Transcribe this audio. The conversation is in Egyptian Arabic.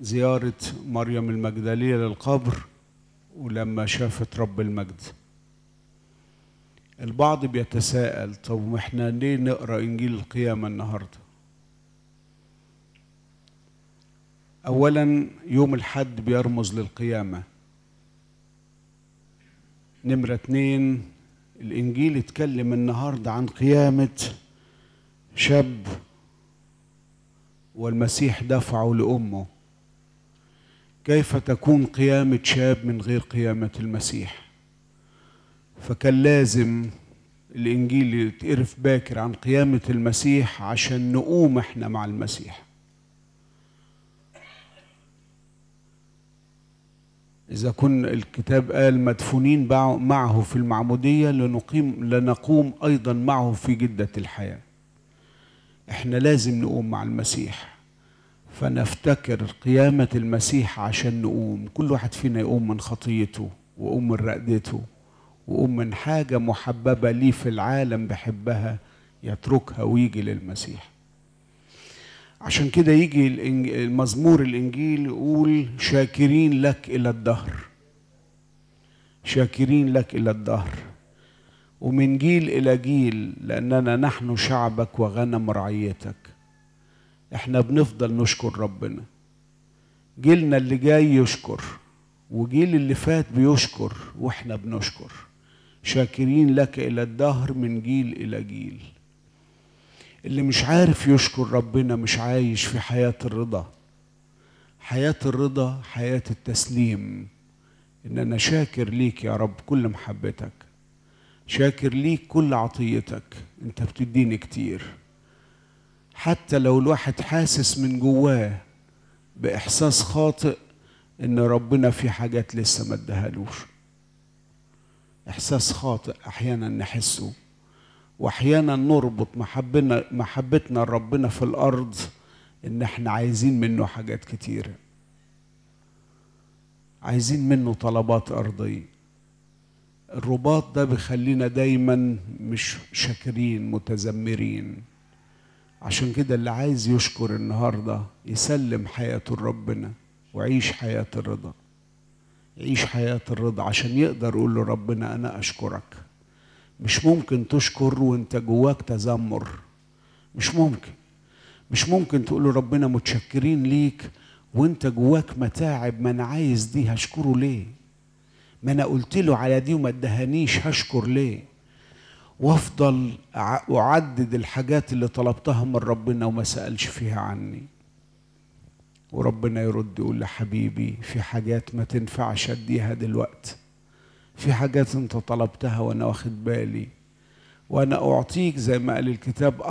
زيارة مريم المجدلية للقبر ولما شافت رب المجد البعض بيتساءل طب احنا ليه نقرا انجيل القيامه النهارده اولا يوم الحد بيرمز للقيامه نمره اتنين الانجيل اتكلم النهارده عن قيامه شاب والمسيح دفعه لامه كيف تكون قيامه شاب من غير قيامه المسيح فكان لازم الانجيل يتقرف باكر عن قيامه المسيح عشان نقوم احنا مع المسيح اذا كن الكتاب قال مدفونين معه في المعموديه لنقيم لنقوم ايضا معه في جده الحياه احنا لازم نقوم مع المسيح فنفتكر قيامه المسيح عشان نقوم كل واحد فينا يقوم من خطيته ويقوم من رقدته وقوم من حاجة محببة ليه في العالم بحبها يتركها ويجي للمسيح عشان كده يجي المزمور الإنجيل يقول شاكرين لك إلى الدهر شاكرين لك إلى الدهر ومن جيل إلى جيل لأننا نحن شعبك وغنم رعيتك احنا بنفضل نشكر ربنا جيلنا اللي جاي يشكر وجيل اللي فات بيشكر واحنا بنشكر شاكرين لك الى الدهر من جيل الى جيل اللي مش عارف يشكر ربنا مش عايش في حياة الرضا حياة الرضا حياة التسليم ان انا شاكر ليك يا رب كل محبتك شاكر ليك كل عطيتك انت بتديني كتير حتى لو الواحد حاسس من جواه باحساس خاطئ ان ربنا في حاجات لسه ما ادهالوش احساس خاطئ احيانا نحسه واحيانا نربط محبنا محبتنا لربنا في الارض ان احنا عايزين منه حاجات كتيره عايزين منه طلبات ارضيه الرباط ده بيخلينا دايما مش شاكرين متذمرين عشان كده اللي عايز يشكر النهارده يسلم حياته لربنا وعيش حياة الرضا عيش حياة الرضا عشان يقدر يقول لربنا أنا أشكرك مش ممكن تشكر وانت جواك تذمر مش ممكن مش ممكن تقول لربنا متشكرين ليك وانت جواك متاعب ما انا عايز دي هشكره ليه ما انا قلت له على دي وما ادهانيش هشكر ليه وافضل اعدد الحاجات اللي طلبتها من ربنا وما سالش فيها عني وربنا يرد يقول لحبيبي في حاجات ما تنفعش اديها دلوقتي في حاجات انت طلبتها وانا واخد بالي وانا اعطيك زي ما قال الكتاب